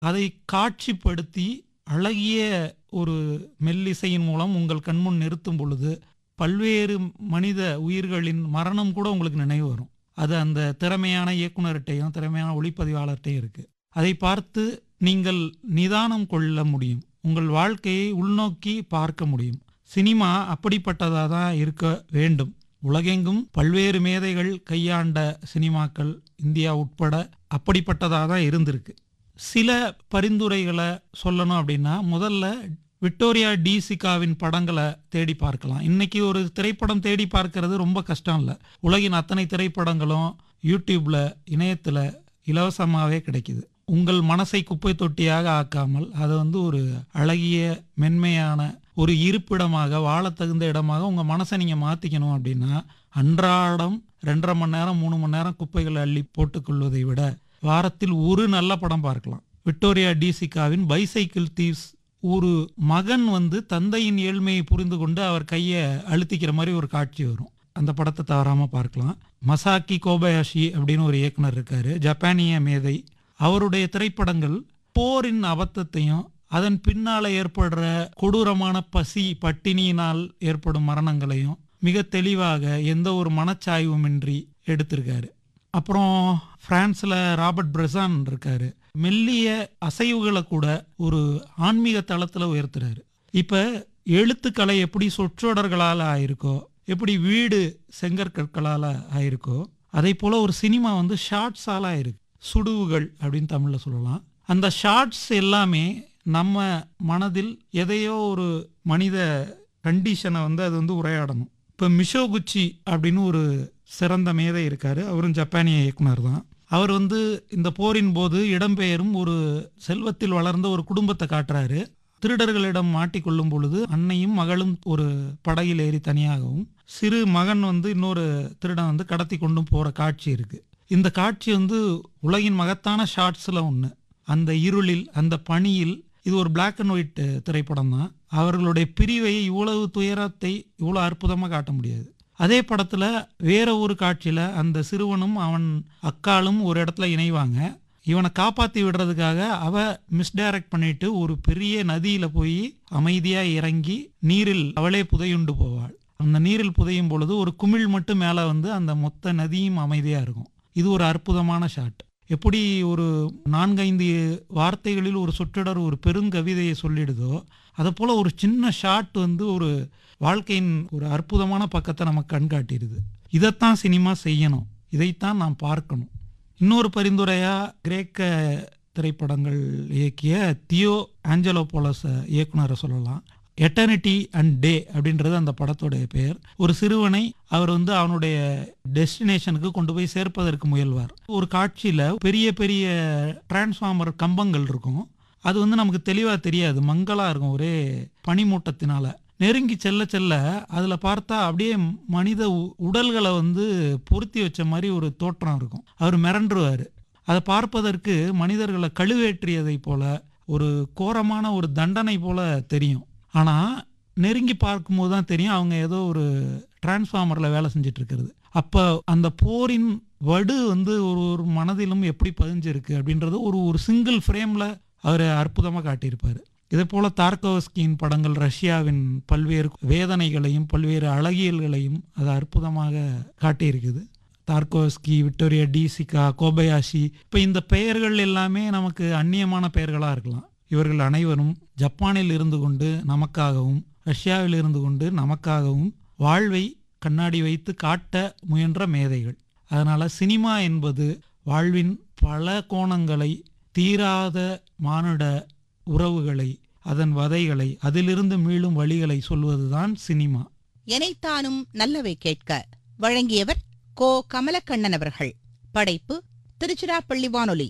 அதை காட்சிப்படுத்தி அழகிய ஒரு மெல்லிசையின் மூலம் உங்கள் கண்முன் நிறுத்தும் பொழுது பல்வேறு மனித உயிர்களின் மரணம் கூட உங்களுக்கு நினைவு வரும் அது அந்த திறமையான இயக்குனர்கிட்டையும் திறமையான ஒளிப்பதிவாளர்கிட்டையும் இருக்கு அதை பார்த்து நீங்கள் நிதானம் கொள்ள முடியும் உங்கள் வாழ்க்கையை உள்நோக்கி பார்க்க முடியும் சினிமா அப்படிப்பட்டதாக தான் இருக்க வேண்டும் உலகெங்கும் பல்வேறு மேதைகள் கையாண்ட சினிமாக்கள் இந்தியா உட்பட அப்படிப்பட்டதாக தான் இருந்திருக்கு சில பரிந்துரைகளை சொல்லணும் அப்படின்னா முதல்ல விக்டோரியா டிசிகாவின் படங்களை தேடி பார்க்கலாம் இன்னைக்கு ஒரு திரைப்படம் தேடி பார்க்கறது ரொம்ப கஷ்டம் இல்லை உலகின் அத்தனை திரைப்படங்களும் யூடியூப்ல இணையத்துல இலவசமாகவே கிடைக்குது உங்கள் மனசை குப்பை தொட்டியாக ஆக்காமல் அதை வந்து ஒரு அழகிய மென்மையான ஒரு இருப்பிடமாக வாழத் தகுந்த இடமாக உங்கள் மனசை நீங்கள் மாற்றிக்கணும் அப்படின்னா அன்றாடம் ரெண்டரை மணி நேரம் மூணு மணி நேரம் குப்பைகளை அள்ளி போட்டுக்கொள்வதை விட வாரத்தில் ஒரு நல்ல படம் பார்க்கலாம் விக்டோரியா டிசிகாவின் பைசைக்கிள் தீவ்ஸ் ஒரு மகன் வந்து தந்தையின் ஏழ்மையை புரிந்து கொண்டு அவர் கையை அழுத்திக்கிற மாதிரி ஒரு காட்சி வரும் அந்த படத்தை தவறாம பார்க்கலாம் மசாக்கி கோபயாஷி அப்படின்னு ஒரு இயக்குனர் இருக்காரு ஜப்பானிய மேதை அவருடைய திரைப்படங்கள் போரின் அபத்தத்தையும் அதன் பின்னால ஏற்படுற கொடூரமான பசி பட்டினியினால் ஏற்படும் மரணங்களையும் மிக தெளிவாக எந்த ஒரு மனச்சாய்வுமின்றி எடுத்திருக்காரு அப்புறம் பிரான்ஸ்ல ராபர்ட் பிரசான் இருக்காரு மெல்லிய அசைவுகளை கூட ஒரு ஆன்மீக தளத்துல உயர்த்துறாரு இப்ப எழுத்துக்கலை எப்படி சொற்றொடர்களால் ஆயிருக்கோ எப்படி வீடு செங்கற்கற்களால் ஆயிருக்கோ அதே போல ஒரு சினிமா வந்து ஷார்ட்ஸால் ஆயிருக்கு சுடுவுகள் அப்படின்னு தமிழ்ல சொல்லலாம் அந்த ஷார்ட்ஸ் எல்லாமே நம்ம மனதில் எதையோ ஒரு மனித கண்டிஷனை வந்து அது வந்து உரையாடணும் இப்போ மிஷோகுச்சி அப்படின்னு ஒரு சிறந்த மேதை இருக்காரு அவரும் ஜப்பானிய இயக்குனர் தான் அவர் வந்து இந்த போரின் போது இடம்பெயரும் ஒரு செல்வத்தில் வளர்ந்த ஒரு குடும்பத்தை காட்டுறாரு திருடர்களிடம் மாட்டிக்கொள்ளும் பொழுது அன்னையும் மகளும் ஒரு படகில் ஏறி தனியாகவும் சிறு மகன் வந்து இன்னொரு திருடன் வந்து கடத்தி கொண்டும் போற காட்சி இருக்கு இந்த காட்சி வந்து உலகின் மகத்தான ஷார்ட்ஸ்ல ஒன்று அந்த இருளில் அந்த பனியில் இது ஒரு பிளாக் அண்ட் ஒயிட் திரைப்படம் தான் அவர்களுடைய பிரிவை இவ்வளவு துயரத்தை இவ்வளோ அற்புதமாக காட்ட முடியாது அதே படத்துல வேற ஒரு காட்சியில அந்த சிறுவனும் அவன் அக்காலும் ஒரு இடத்துல இணைவாங்க இவனை காப்பாத்தி விடுறதுக்காக அவ மிஸ்டைரக்ட் பண்ணிட்டு ஒரு பெரிய நதியில போய் அமைதியா இறங்கி நீரில் அவளே புதையுண்டு போவாள் அந்த நீரில் புதையும் பொழுது ஒரு குமிழ் மட்டும் மேல வந்து அந்த மொத்த நதியும் அமைதியா இருக்கும் இது ஒரு அற்புதமான ஷாட் எப்படி ஒரு நான்கைந்து வார்த்தைகளில் ஒரு சொற்றொடர் ஒரு பெருங்கவிதையை சொல்லிடுதோ அதை போல ஒரு சின்ன ஷாட் வந்து ஒரு வாழ்க்கையின் ஒரு அற்புதமான பக்கத்தை நமக்கு கண்காட்டிடுது இதைத்தான் சினிமா செய்யணும் இதைத்தான் நாம் பார்க்கணும் இன்னொரு பரிந்துரையா கிரேக்க திரைப்படங்கள் இயக்கிய தியோ ஆஞ்சலோபோலஸ் இயக்குனரை சொல்லலாம் எட்டர்னிட்டி அண்ட் டே அப்படின்றது அந்த படத்தோடைய பெயர் ஒரு சிறுவனை அவர் வந்து அவனுடைய டெஸ்டினேஷனுக்கு கொண்டு போய் சேர்ப்பதற்கு முயல்வார் ஒரு காட்சியில பெரிய பெரிய டிரான்ஸ்ஃபார்மர் கம்பங்கள் இருக்கும் அது வந்து நமக்கு தெளிவா தெரியாது மங்களா இருக்கும் ஒரே பனிமூட்டத்தினால நெருங்கி செல்ல செல்ல அதுல பார்த்தா அப்படியே மனித உ- உடல்களை வந்து பொருத்தி வச்ச மாதிரி ஒரு தோற்றம் இருக்கும் அவர் மிரண்டுருவாரு அதை பார்ப்பதற்கு மனிதர்களை கழுவேற்றியதை போல ஒரு கோரமான ஒரு தண்டனை போல தெரியும் ஆனா நெருங்கி பார்க்கும்போது தான் தெரியும் அவங்க ஏதோ ஒரு டிரான்ஸ்ஃபார்மர்ல வேலை செஞ்சுட்டு இருக்கிறது அப்ப அந்த போரின் வடு வந்து ஒரு ஒரு மனதிலும் எப்படி பதிஞ்சிருக்கு அப்படின்றது ஒரு ஒரு சிங்கிள் ஃப்ரேம்ல அவர் அற்புதமா காட்டியிருப்பாரு இதே போல தார்கோவஸ்கியின் படங்கள் ரஷ்யாவின் பல்வேறு வேதனைகளையும் பல்வேறு அழகியல்களையும் அது அற்புதமாக காட்டியிருக்குது தார்கோவஸ்கி விக்டோரியா டிசிகா கோபயாஷி இப்போ இந்த பெயர்கள் எல்லாமே நமக்கு அந்நியமான பெயர்களாக இருக்கலாம் இவர்கள் அனைவரும் ஜப்பானில் இருந்து கொண்டு நமக்காகவும் ரஷ்யாவில் இருந்து கொண்டு நமக்காகவும் வாழ்வை கண்ணாடி வைத்து காட்ட முயன்ற மேதைகள் அதனால சினிமா என்பது வாழ்வின் பல கோணங்களை தீராத மானுட உறவுகளை அதன் வதைகளை அதிலிருந்து மீளும் வழிகளை சொல்வதுதான் சினிமா எனைத்தானும் நல்லவை கேட்க வழங்கியவர் கோ கமலக்கண்ணன் அவர்கள் படைப்பு திருச்சிராப்பள்ளி வானொலி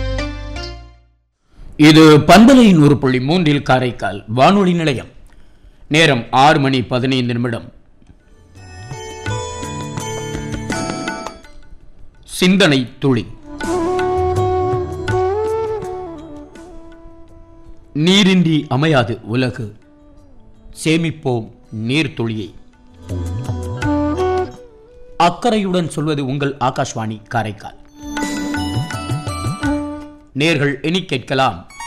இது பண்பலையின் ஒரு புள்ளி மூன்றில் காரைக்கால் வானொலி நிலையம் நேரம் ஆறு மணி பதினைந்து நிமிடம் சிந்தனை துளி நீரின்றி அமையாது உலகு சேமிப்போம் நீர்த்துளியை அக்கறையுடன் சொல்வது உங்கள் ஆகாஷ்வாணி காரைக்கால் நேர்கள் இனி கேட்கலாம்